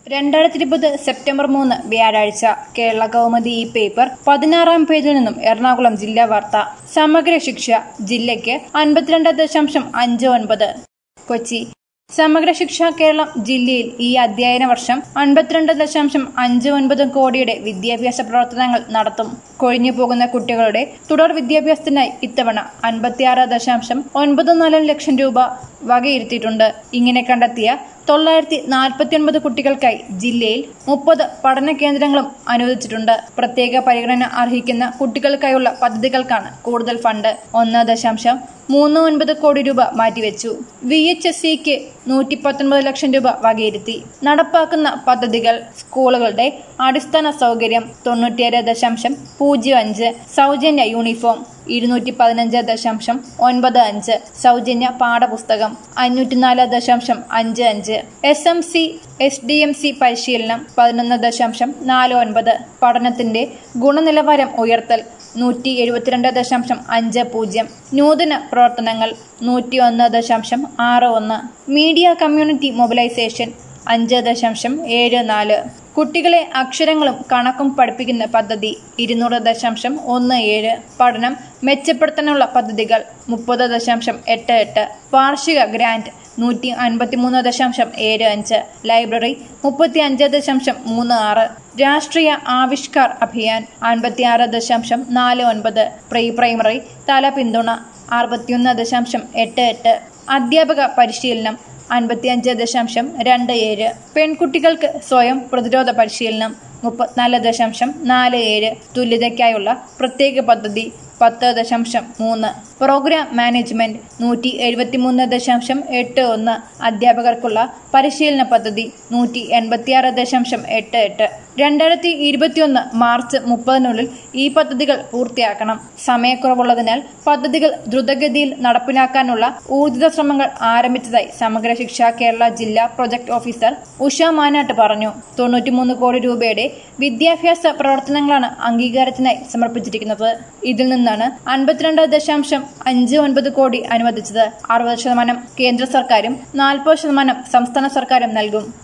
രണ്ടായിരത്തി ഇരുപത് സെപ്റ്റംബർ മൂന്ന് വ്യാഴാഴ്ച കേരള കൗമുദി ഈ പേപ്പർ പതിനാറാം പേജിൽ നിന്നും എറണാകുളം ജില്ലാ വാർത്ത സമഗ്ര ശിക്ഷ ജില്ലയ്ക്ക് അൻപത്തിരണ്ട് ദശാംശം അഞ്ച് ഒൻപത് കൊച്ചി സമഗ്ര ശിക്ഷ കേരളം ജില്ലയിൽ ഈ അധ്യയന വർഷം അൻപത്തിരണ്ട് ദശാംശം അഞ്ച് ഒൻപത് കോടിയുടെ വിദ്യാഭ്യാസ പ്രവർത്തനങ്ങൾ നടത്തും കൊഴിഞ്ഞു പോകുന്ന കുട്ടികളുടെ തുടർ വിദ്യാഭ്യാസത്തിനായി ഇത്തവണ അൻപത്തിയാറ് ദശാംശം ഒൻപത് നാല് ലക്ഷം രൂപ വകയിരുത്തിയിട്ടുണ്ട് ഇങ്ങനെ കണ്ടെത്തിയ തൊള്ളായിരത്തി നാൽപ്പത്തിയൊൻപത് കുട്ടികൾക്കായി ജില്ലയിൽ മുപ്പത് പഠന കേന്ദ്രങ്ങളും അനുവദിച്ചിട്ടുണ്ട് പ്രത്യേക പരിഗണന അർഹിക്കുന്ന കുട്ടികൾക്കായുള്ള പദ്ധതികൾക്കാണ് കൂടുതൽ ഫണ്ട് ഒന്ന് ദശാംശം മൂന്ന് ഒൻപത് കോടി രൂപ മാറ്റിവെച്ചു വി എച്ച് എസ് സിക്ക് നൂറ്റി പത്തൊൻപത് ലക്ഷം രൂപ വകയിരുത്തി നടപ്പാക്കുന്ന പദ്ധതികൾ സ്കൂളുകളുടെ അടിസ്ഥാന സൗകര്യം തൊണ്ണൂറ്റിയേഴ് ദശാംശം പൂജ്യം അഞ്ച് സൗജന്യ യൂണിഫോം ഇരുന്നൂറ്റി പതിനഞ്ച് ദശാംശം ഒൻപത് അഞ്ച് സൗജന്യ പാഠപുസ്തകം അഞ്ഞൂറ്റിനാല് ദശാംശം അഞ്ച് അഞ്ച് S M C S D M C പരിശീലനം പതിനൊന്ന് ദശാംശം നാല് ഒൻപത് പഠനത്തിന്റെ ഗുണനിലവാരം ഉയർത്തൽ നൂറ്റി എഴുപത്തിരണ്ട് ദശാംശം അഞ്ച് പൂജ്യം നൂതന പ്രവർത്തനങ്ങൾ നൂറ്റി ഒന്ന് ദശാംശം ആറ് ഒന്ന് മീഡിയ കമ്മ്യൂണിറ്റി മൊബിലൈസേഷൻ അഞ്ച് ദശാംശം ഏഴ് നാല് കുട്ടികളെ അക്ഷരങ്ങളും കണക്കും പഠിപ്പിക്കുന്ന പദ്ധതി ഇരുന്നൂറ് ദശാംശം ഒന്ന് ഏഴ് പഠനം മെച്ചപ്പെടുത്താനുള്ള പദ്ധതികൾ മുപ്പത് ദശാംശം എട്ട് എട്ട് വാർഷിക ഗ്രാന്റ് നൂറ്റി അൻപത്തിമൂന്ന് ദശാംശം ഏഴ് അഞ്ച് ലൈബ്രറി മുപ്പത്തി അഞ്ച് ദശാംശം മൂന്ന് ആറ് രാഷ്ട്രീയ ആവിഷ്കാർ അഭിയാൻ അൻപത്തിയാറ് ദശാംശം നാല് ഒൻപത് പ്രീ പ്രൈമറി തല പിന്തുണ അറുപത്തിയൊന്ന് ദശാംശം എട്ട് എട്ട് അധ്യാപക പരിശീലനം അൻപത്തിയഞ്ച് ദശാംശം രണ്ട് ഏഴ് പെൺകുട്ടികൾക്ക് സ്വയം പ്രതിരോധ പരിശീലനം മുപ്പത്തിനാല് ദശാംശം നാല് ഏഴ് തുല്യതയ്ക്കായുള്ള പ്രത്യേക പദ്ധതി പത്ത് ദശാംശം മൂന്ന് പ്രോഗ്രാം മാനേജ്മെന്റ് നൂറ്റി എഴുപത്തിമൂന്ന് ദശാംശം എട്ട് ഒന്ന് അധ്യാപകർക്കുള്ള പരിശീലന പദ്ധതി നൂറ്റി എൺപത്തിയാറ് ദശാംശം എട്ട് എട്ട് രണ്ടായിരത്തി ഇരുപത്തിയൊന്ന് മാർച്ച് മുപ്പതിനുള്ളിൽ ഈ പദ്ധതികൾ പൂർത്തിയാക്കണം സമയക്കുറവുള്ളതിനാൽ പദ്ധതികൾ ദ്രുതഗതിയിൽ നടപ്പിലാക്കാനുള്ള ഊർജിത ശ്രമങ്ങൾ ആരംഭിച്ചതായി സമഗ്ര ശിക്ഷ കേരള ജില്ലാ പ്രൊജക്ട് ഓഫീസർ ഉഷ മാനാട്ട് പറഞ്ഞു തൊണ്ണൂറ്റിമൂന്ന് കോടി രൂപയുടെ വിദ്യാഭ്യാസ പ്രവർത്തനങ്ങളാണ് അംഗീകാരത്തിനായി സമർപ്പിച്ചിരിക്കുന്നത് ഇതിൽ നിന്നാണ് അൻപത്തിരണ്ട് ദശാംശം അഞ്ച് ഒൻപത് കോടി അനുവദിച്ചത് അറുപത് ശതമാനം കേന്ദ്ര സർക്കാരും നാൽപ്പത് ശതമാനം സംസ്ഥാന സർക്കാരും നൽകും